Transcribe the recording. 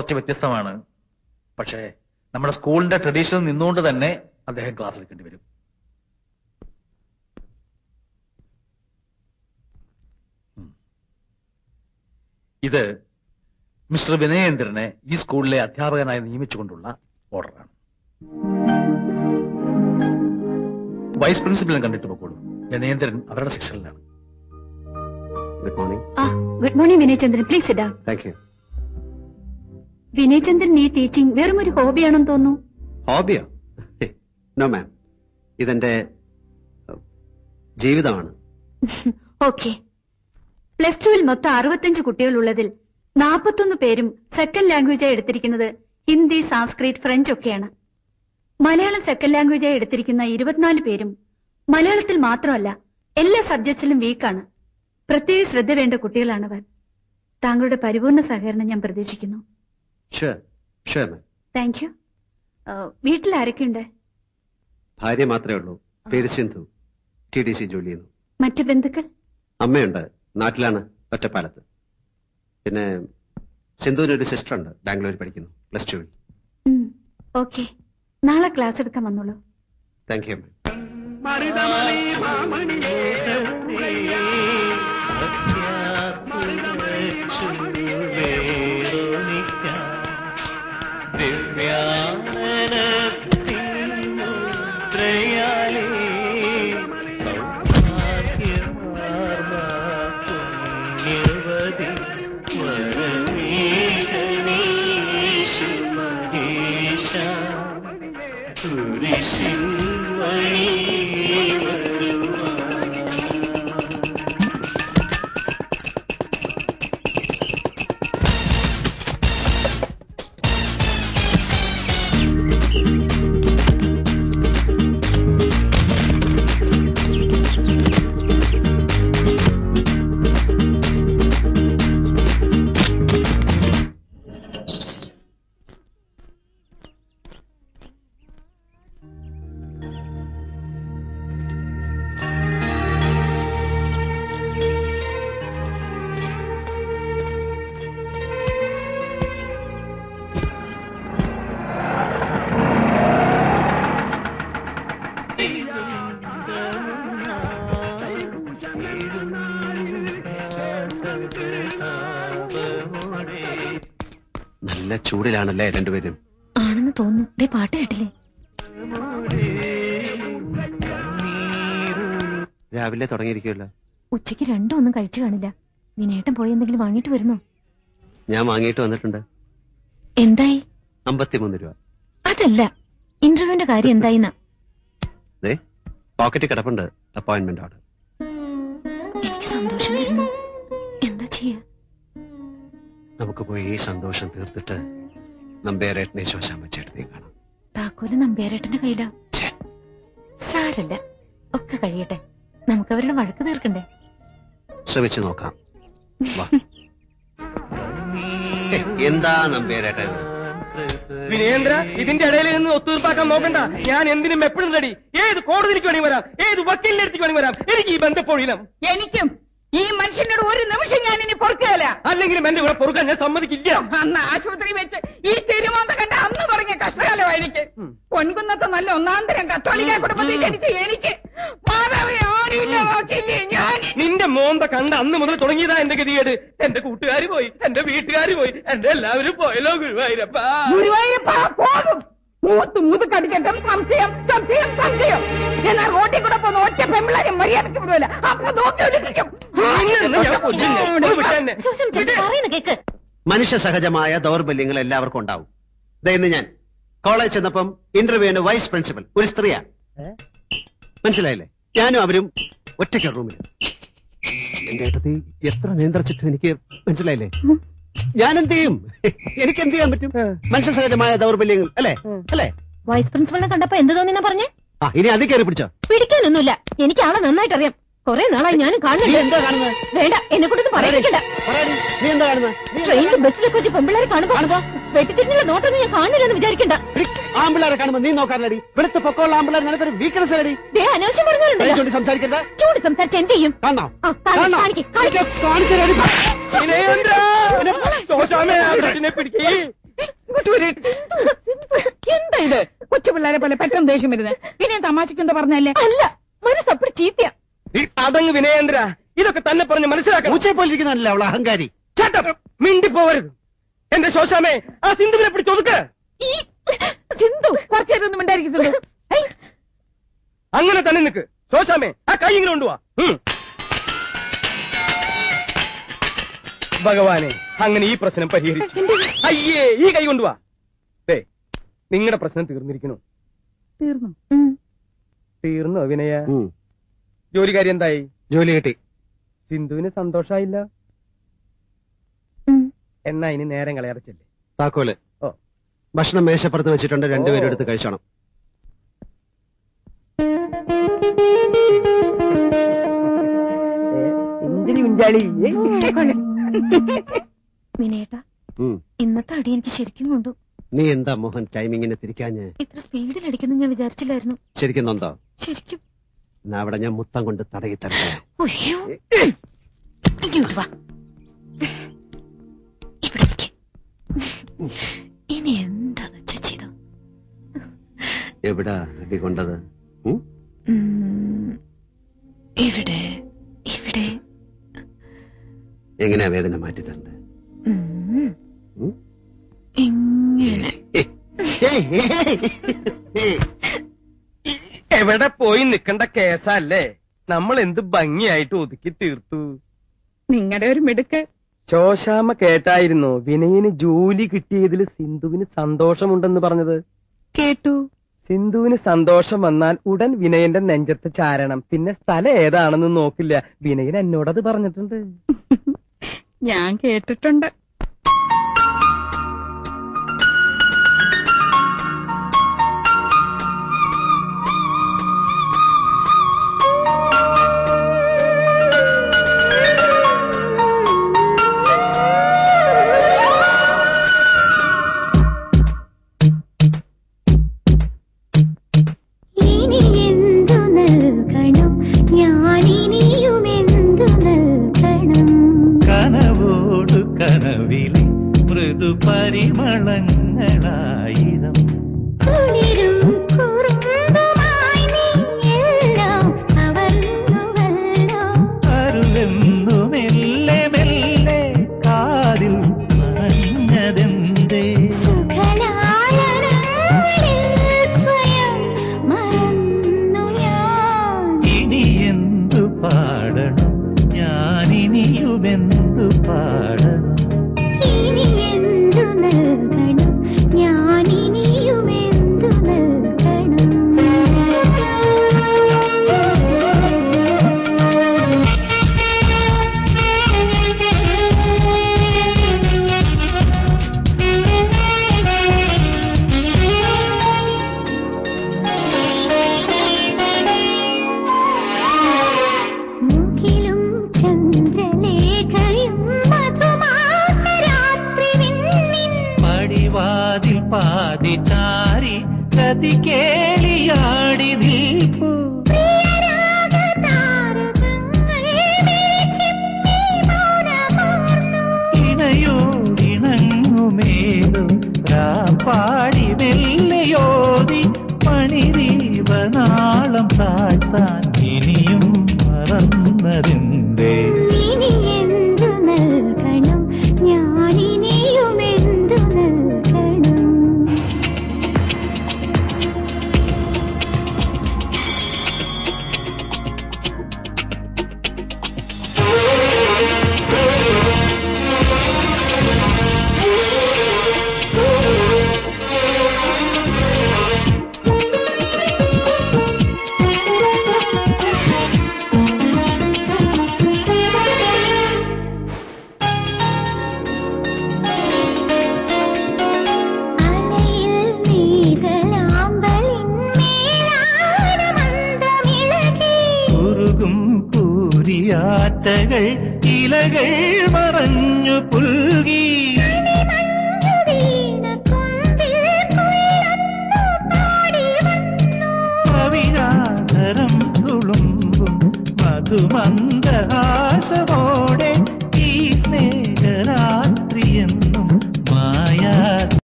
കുറച്ച് വ്യത്യസ്തമാണ് പക്ഷേ നമ്മുടെ സ്കൂളിന്റെ ട്രഡീഷൻ നിന്നുകൊണ്ട് തന്നെ അദ്ദേഹം ക്ലാസ് എടുക്കേണ്ടി വരും ഉം. ഇത് മിസ്റ്റർ വിനയേന്ദ്രനെ ഈ സ്കൂളിലെ അധ്യാപകനായി നിയമിച്ചുകൊണ്ടുള്ള ഓർഡറാണ് വൈസ് പ്രിൻസിപ്പലിനെ കണ്ടിട്ട് പോക്കോളൂ വിനയേന്ദ്രൻ അവരുടെ സെക്ഷനിലാണ് ഗുഡ് മോർണിംഗ് ആ ഗുഡ് മോർണിംഗ് വിനയചന്ദ്രൻ പ്ലീസ് ഇടാം താങ്ക് യു വിനയചന്ദ്രൻ ഈ ടീച്ചിങ് വെറും ഒരു ഹോബിയാണെന്ന് തോന്നുന്നു ഹോബിയോ നോ മാം ഇതെന്റെ അഹ്, ജീവിതമാണ് ഓക്കെ പ്ലസ് ടുവിൽ മൊത്തം അറുപത്തഞ്ച് കുട്ടികളുള്ളതിൽ നാൽപ്പത്തൊന്ന് പേരും സെക്കൻഡ് ലാംഗ്വേജായി എടുത്തിരിക്കുന്നത് ഹിന്ദി സാംസ്ക്രിറ്റ് ഫ്രഞ്ച് ഒക്കെയാണ് മലയാളം സെക്കൻഡ് ലാംഗ്വേജായി എടുത്തിരിക്കുന്ന ഇരുപത്തിനാല് പേരും മലയാളത്തിൽ മാത്രമല്ല എല്ലാ സബ്ജക്ട്സിലും വീക്കാണ് പ്രത്യേക ശ്രദ്ധ വേണ്ട കുട്ടികളാണവർ താങ്കളുടെ പരിപൂർണ സഹകരണം ഞാൻ പ്രതീക്ഷിക്കുന്നു sure sure ma'am thank you വീട്ടിൽ ആരൊക്കെയുണ്ട് ഭാര്യ മാത്രമേ ഉള്ളൂ പേര് സിന്ധു ടി ഡി സി ജോലി ചെയ്യുന്നു മറ്റു ബന്ധുക്കൾ അമ്മയുണ്ട് നാട്ടിലാണ് ഒറ്റപ്പാലത്ത് പിന്നെ സിന്ധുവിന് ഒരു സിസ്റ്റർ ഉണ്ട് ബാംഗ്ലൂരിൽ പഠിക്കുന്നു പ്ലസ് ടുവിൽ ഓക്കെ നാളെ ക്ലാസ് എടുക്കാൻ വന്നോളൂ താങ്ക് യു മാം നല്ല ചൂടിലാണല്ലേ രണ്ടുപേരും ആണെന്ന് തോന്നുന്നു ദേ പാട്ട് കേട്ടില്ലേ രാവിലെ തുടങ്ങിയിരിക്കുമല്ലോ ഉച്ചയ്ക്ക് രണ്ടും ഒന്നും കഴിച്ചു കാണില്ല വിനേട്ടൻ പോയി എന്തെങ്കിലും വാങ്ങിയിട്ട് വരുന്നോ ഞാൻ വാങ്ങിയിട്ട് വന്നിട്ടുണ്ട് എന്തായി അമ്പത്തിമൂന്ന് രൂപ അതല്ല ഇന്റർവ്യൂവിന്റെ കാര്യം എന്തായിന്നാ ദേ പോക്കറ്റ് കിടപ്പുണ്ട് അപ്പോയിന്റ്മെന്റ് ഓർഡർ എനിക്ക് സന്തോഷം വരുന്നു എന്താ ചെയ്യാ നമുക്ക് പോയി ഈ സന്തോഷം തീർത്തിട്ട് നമ്പേരേട്ടനെ ശോശാമ്മ ചേട്ടനെയും കാണാം താക്കോല് നമ്പ്യാരേട്ടന്റെ കയ്യിലാ ഛെ. സാരല്ല ഒക്കെ കഴിയട്ടെ നമുക്ക് അവരുടെ വഴക്ക് തീർക്കണ്ടേ ശ്രമിച്ചു നോക്കാം വാ ഹേ, എന്താ നമ്പേരേട്ട ഇത് വിനയേന്ദ്ര ഇതിന്റെ ഇടയിൽ നിന്ന് ഒത്തുതീർപ്പാക്കാൻ നോക്കണ്ട ഞാൻ എന്തിനും എപ്പോഴും റെഡി ഏത് കോടതിക്ക് വേണമെങ്കിൽ വരാം ഏത് വക്കീലിന്റെ അടുത്തേക്ക് വേണമെങ്കിൽ വരാം എനിക്ക് ഈ ബന്ധപ്പൊഴിയണം എനിക്കും ഈ മനുഷ്യനോട് ഒരു നിമിഷം ഞാൻ ഇനി പൊറുക്കുകയില്ല അല്ലെങ്കിലും എന്റെ കൂടെ പൊറുക്കാൻ ഞാൻ സമ്മതിക്കില്ല അന്ന് ആശുപത്രി വെച്ച് ഈ തിരുമോന്ത കണ്ട അന്ന് പറഞ്ഞ കഷ്ടകാലമാ എനിക്ക് പൊൻകുന്നത്ത് നല്ല ഒന്നാന്തരം കത്തോളിക്ക കുടുംബത്തിൽ ജനിച്ച എനിക്ക് മാതാവെ ആരുമില്ല നോക്കില്ലേ ഞാൻ നിന്റെ മോന്ത കണ്ട അന്ന് മുതൽ തുടങ്ങിയതാ എന്റെ ഗതികേട് എന്റെ കൂട്ടുകാർ പോയി എന്റെ വീട്ടുകാർ പോയി എന്റെ എല്ലാവരും പോയല്ലോ ഗുരുവായൂരപ്പ ഗുരുവായൂരപ്പ പോകും മൂത്ത് മുതുക്കടിക്കട്ടും സംശയം സംശയം സംശയം എന്നാൽ റോട്ടിൽ കൂടെ പോകുന്ന ഒറ്റ പെമ്പിളാരെ മര്യാദക്ക് വിടുവല്ല അപ്പൊ നോക്കി വിളിക്കും ശോശം ചേട്ടൻ പറയുന്ന കേക്ക് മനുഷ്യ സഹജമായ ദൗർബല്യങ്ങൾ എല്ലാവർക്കും ഉണ്ടാവും ദേ ഇന്ന് ഞാൻ കോളേജ് ചെന്നപ്പം ഇന്റർവ്യൂവിന് വൈസ് പ്രിൻസിപ്പൽ ഒരു സ്ത്രീയാ മനസ്സിലായില്ലേ ഞാനും അവരും ഒറ്റയ്ക്ക് റൂമിൽ എന്റെ ഏട്ടത്തി എത്ര നിയന്ത്രിച്ചിട്ടും എനിക്ക് മനസ്സിലായില്ലേ ഞാൻ എന്ത് ചെയ്യും എനിക്ക് എന്ത് ചെയ്യാൻ പറ്റും മനുഷ്യ സഹജമായ ദൗർബല്യങ്ങൾ അല്ലേ അല്ലേ വൈസ് പ്രിൻസിപ്പളിനെ കണ്ടപ്പോ എന്ത് തോന്നിന്നാ പറഞ്ഞേ ആ ഇനി അത് കയറി പിടിച്ചോ പിടിക്കാനൊന്നുമില്ല എനിക്ക് ആളെ നന്നായിട്ട് അറിയാം കൊറേ നാളായി ഞാനും നീ കാണുന്നില്ല എന്താ കാണുന്നത് വേണ്ട എന്നെ കൊണ്ടൊന്നും പറയിക്കണ്ട പറയാടി, നീ എന്താ കാണുന്നത് നീ എന്താ ട്രെയിനിലും ബസ്സിലൊക്കെ വെച്ച് പെമ്പിള്ളേരെ കാണുമ്പോ വെട്ടിത്തിരിഞ്ഞുള്ള നോട്ടൊന്നും ഞാൻ കാണില്ലെന്ന് വിചാരിക്കണ്ട എടി, ആമ്പിള്ളേരെ കാണുമ്പോ നീ നോക്കാറില്ലടി വെളുത്ത പൊക്കമുള്ള ആമ്പിള്ളേർ നിനക്കൊരു വീക്ക്നെസ് അല്ലടി ദേ അനാവശ്യം പറഞ്ഞാലുണ്ടല്ലോ ചൂണ്ടി സംസാരിക്കരുത് ചൂട് സംസാരിച്ച് എന്ത് ചെയ്യും കാണോ ആ, കാണിക്ക്, കാണിക്ക്, കാണിക്ക്. കാണിച്ചു വിനയേന്ദ്ര ശോശാമേ ആ കുട്ടിനെ പിടിക്കേ ഇങ്ങോട്ട് വരൂ. സിന്ധു, സിന്ധു, എന്താ ഇത് കൊച്ചു പിള്ളേരെ പോലെ പെട്ടെന്ന് ദേഷ്യം വരുന്നത് പിന്നെ തമാശക്ക് എന്താ പറഞ്ഞല്ലേ അല്ല മനസ്സപ്പടി ചീത്തയാ അതങ്ങ് വിനയേന്ദ്ര ഇതൊക്കെ തന്നെ പറഞ്ഞ് മനസ്സിലാക്കണം പൂച്ചയെ പോലെ ഇരിക്കുന്നതല്ല അവൾ അഹങ്കാരി Shut up. മിണ്ടി പോവരുത് എന്റെ ശോശാമേ ആ സിന്ധുവിനെ പിടിച്ച് ഒതുക്ക് ഈ സിന്ധു കുറച്ചു നേരം ഒന്നും ഉണ്ടായിരിക്കും സിന്ധു ഹൈ, അങ്ങനെ തന്നെ നിക്ക് ശോശാമേ ആ കൈ ഇങ്ങനെ കൊണ്ടുവാ ഉം. ഭഗവാനെ അങ്ങനെ ഈ പ്രശ്നം പരിഹരിച്ചു അയ്യേ ഈ കൈ കൊണ്ടുവാ ദേ നിങ്ങളുടെ പ്രശ്നം തീർന്നിരിക്കണു തീർന്നു തീർന്നോ വിനയ ഉം. ജോലിക്കാരി എന്തായി ജോലി കിട്ടി സിന്ധുവിന് സന്തോഷായില്ല എന്നാ ഇനി നേരം കളയറച്ചല്ലേ താക്കോല് ഓ. ഭക്ഷണം മേശപ്പുറത്ത് വെച്ചിട്ടുണ്ട് രണ്ടുപേരും ഓ. എടുത്ത് കഴിച്ചോണം എന്തിനു വിഞ്ചാളി വിനയേട്ടാ ഉം. ഇന്നത്തെ അടി എനിക്ക് ശരിക്കും കൊണ്ടു നീ എന്താ മോഹൻ ടൈമിങ്ങിനെ തിരിക്കാഞ്ഞ് ഇത്ര സ്പീഡിൽ അടിക്കുന്നു ഞാൻ വിചാരിച്ചില്ലായിരുന്നു ശരിക്കും നൊന്തോ ശരിക്കും എന്നാ അവിടെ ഞാൻ മുത്തം കൊണ്ട് തടയി തരട്ടെ അയ്യോ ഇങ്ങോട്ട് വാ ഇവിടെ നിൽക്ക്. ഇനി എന്താ വെച്ചാ ചെയ്തോ എവിടാ അടി കൊണ്ടത് ഉം? ഉം, ഇവിടെ ഇവിടെ എങ്ങനെയാ വേദന മാറ്റി തരണ്ടേ ഉം, ഉം? ഇങ്ങനെ ഏയ്, ഏയ്, ഏയ്. എവിടെ പോയി നിക്കണ്ട കേസല്ലേ നമ്മൾ എന്ത് ഭംഗിയായിട്ട് ഒതുക്കി തീർത്തു നിങ്ങളുടെ ഒരു മിടുക്ക് ശോശാമ കേട്ടായിരുന്നു വിനയന് ജോലി കിട്ടിയതിൽ സിന്ധുവിന് സന്തോഷമുണ്ടെന്ന് പറഞ്ഞത് കേട്ടു സിന്ധുവിന് സന്തോഷം വന്നാൽ ഉടൻ വിനയന്റെ നെഞ്ചത്ത് ചാരണം പിന്നെ സ്ഥലം ഏതാണെന്ന് നോക്കില്ല വിനയൻ എന്നോടത് പറഞ്ഞിട്ടുണ്ട് ഞാൻ കേട്ടിട്ടുണ്ട് ഇനി എന്തു നൽകണം ഞാനിനിയും എന്തു നൽകണം കനവോടു കനവിലെ മൃദു പരിമളങ്ങളായിരം കുളിരും കുറുമ്പുമായി നീ എല്ലാം കവർന്നുവല്ലോ അരുവെന്നു മെല്ലെ മെല്ലെ കാതിൽ പറഞ്ഞതെന്തേ സുഖലാളനങ്ങളിൽ സ്വയം മറന്നു ഞാൻ ഇനി എന്തു പാടണം ഞാനിനിയുമെന്തു പാടണം ഇനി എന്തു നൽകണം ഞാനിനിയും എന്തു മുകിലും ചന്ദ്രലേഖയും മധുമാസരാത്രി വിണ്ണിൻ പടിവാതിൽ പാതി ചാരി ഗതി കേളിയാടി നിൽപ്പൂ പ്രിയരാഗതാരകങ്ങൾ വിളിച്ചെമ്മി മൗനമാർന്നു. ഇണയോടിണങ്ങുമേതോ പാടി മെല്ലയോതി മണിദീപനാളം താഴ്ത്താൻ ഇനിയും മറന്നതിന്തേ ഇനി എന്തു നൽകണം ഞാനിനിയും എന്തു നൽകണം അലയിൽ നീതലാമ്പലിൻ മേലാടമന്ദമിളകി ഉരുകും കൂരിയാറ്റകൾ ഇലകൾ മറഞ്ഞു പുൽകി